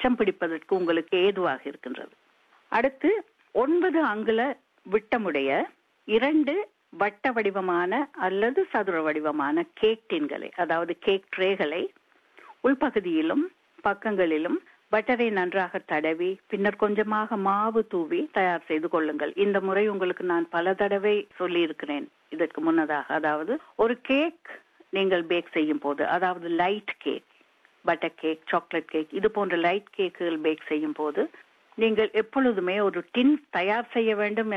அச்சம் பிடிப்பதற்கு உங்களுக்கு ஏதுவாக இருக்கின்றது அடுத்து ஒன்பது அங்குல விட்டமுடைய இரண்டு வட்ட வடிவமான அல்லது சதுர வடிவமான கேக் டின்களை அதாவது கேக் ட்ரேகளை உள்பகுதியிலும் பக்கங்களிலும் பட்டரை நன்றாக தடவி பின்னர் கொஞ்சமாக மாவு தூவி தயார் செய்து கொள்ளுங்கள் இந்த முறை உங்களுக்கு நான் பல தடவை சொல்லி இருக்கிறேன் இதற்கு முன்னதாக அதாவது ஒரு கேக் நீங்கள் பேக் செய்யும் போது அதாவது light cake butter cake chocolate cake இது போன்ற லைட் கேக்குகள் பேக் செய்யும் போது நீங்கள் எப்பொழுதுமே ஒரு டின் தயார் செய்ய வேண்டும்